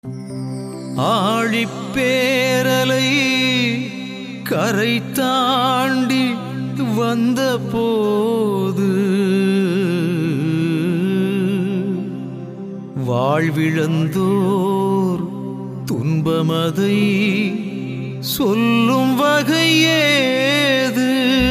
ஆழிப்பேரலை கரை தாண்டி வந்த போது வாழ்விழந்தோர் துன்பமதை சொல்லும் வகையேது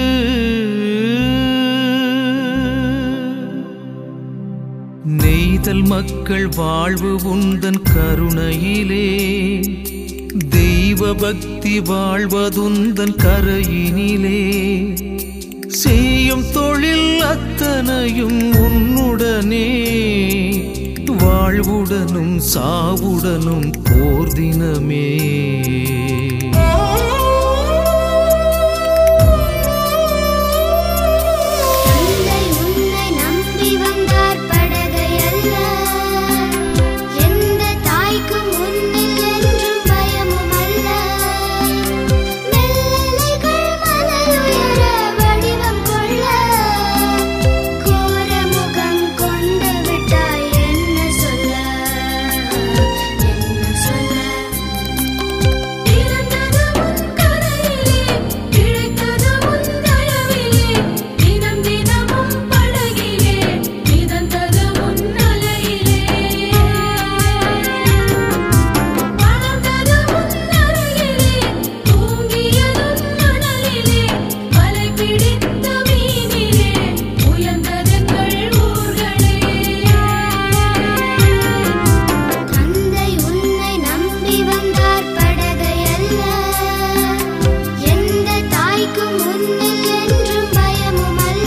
நெய்தல் மக்கள் வாழ்வு உந்தன் கருணையிலே தெய்வ பக்தி வாழ்வதுந்தன் கரையினிலே செய்யும் தொழில் அத்தனையும் உன்னுடனே வாழ்வுடனும் சாவுடனும் போர் தினமே தந்தை உன்னை நம்பி வந்தார் படகை அல்ல எந்த தாய்க்கும் உன்னில் என்றும் பயமும் அல்ல மெல்லிகள் மலையுயர வடிவம் கொள்ள கோர முகம் கொண்டு விட்டாய் என்ன சொல்ல என்ன சொல்ல இறந்தது உன் கரையிலே இழைத்தது உன் தயவிலே தினம் தினமும் படகிலே மிதந்தது உன் அலையிலே வளர்ந்தது உன் அருகிலே தூங்கியதும் மணலிலே வலை பிடித்த மீனிலே உயர்ந்ததெங்கள் ஊர்களே தந்தை உன்னை நம்பி வந்தார் படகை அல்ல எந்த தாய்க்கும் உன்னில் என்றும் பயமும் அல்ல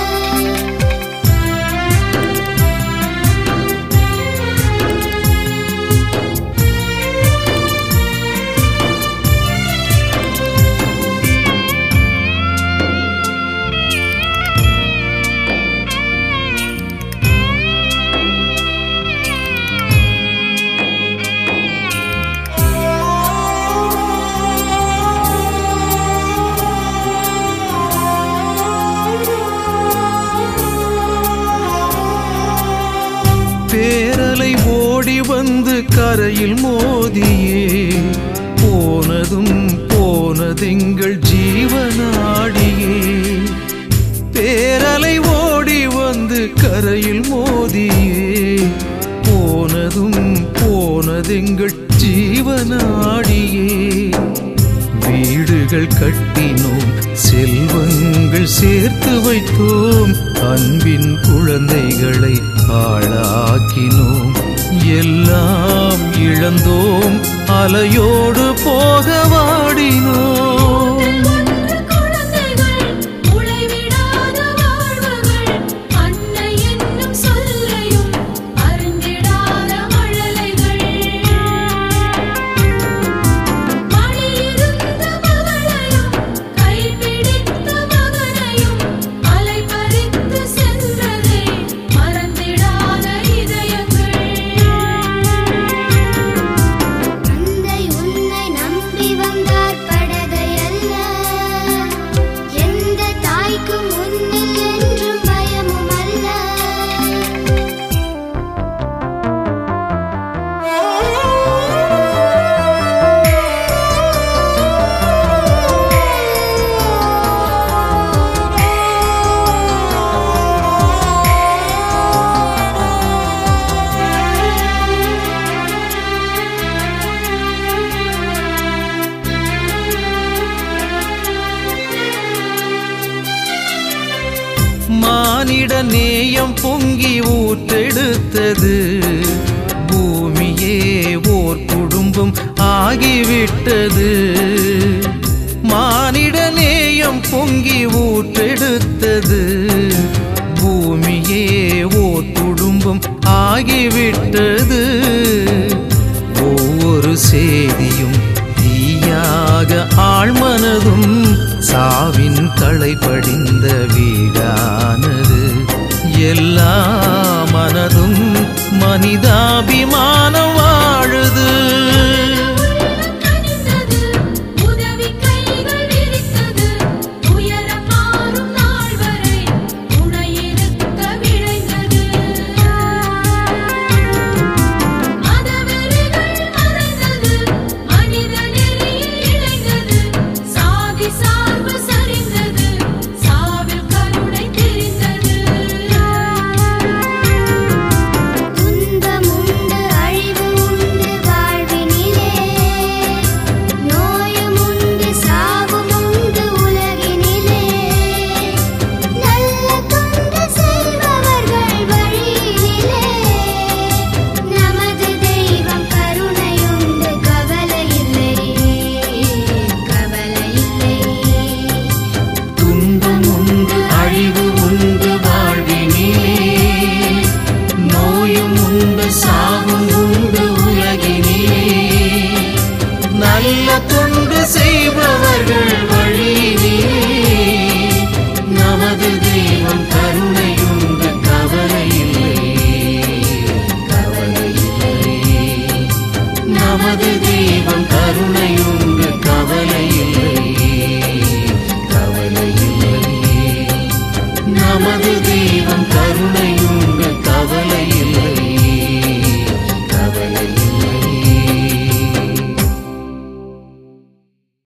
பேரலை ஓடி வந்து கரையில் மோதியே போனதும் போனதெங்கள் ஜீவனாடியே பேரலை ஓடி வந்து கரையில் மோதியே போனதும் போனதெங்கள் ஜீவனாடியே வீடுகள் கட்டினோம் செல்வங்கள் சேர்த்து வைத்தோம் அன்பின் குழந்தைகளை ஆளாக்கினோம் எல்லாம் இழந்தோம் அலையோடு போக வாடினோம் குழந்தைகள் உழைவிடாத வாழ்வுகள் அன்னை என்னும் சொல்லையும் அறிந்திடாத மழலைகள் மடியிருந்த மகளையும் கைப்பிடித்த மகனையும் அலை பறித்து சென்றதை மறந்திடாத இதயங்கள் தந்தை உன்னை நம்பி வந்தார் படகை அல்ல எந்த தாய்க்கும் உன்னில் என்றும் பயமும் அல்ல மானிட நேயம் பொங்கி ஊற்றெடுத்தது பூமியே ஓர் குடும்பம் ஆகிவிட்டது மானிட நேயம் பொங்கி ஊற்றெடுத்தது பூமியே ஓர் குடும்பம் ஆகிவிட்டது ஒவ்வொரு செய்தியும் தீயாக ஆழ்மனதும் சாவின் களை படிந்த வீடானது எல்லா மனதும் மனிதாபிமானம் வாழுது கனிந்தது உதவி கைகள் விரித்தது உயரம் மாறும் நாள் வரை துணையிருக்க விழைந்தது மதவெறிகள் நமது தெய்வம் கருணையுண்டு கவலை இல்லை கவலை இல்லை நமது தெய்வம் கருணையுண்டு கவலை இல்லை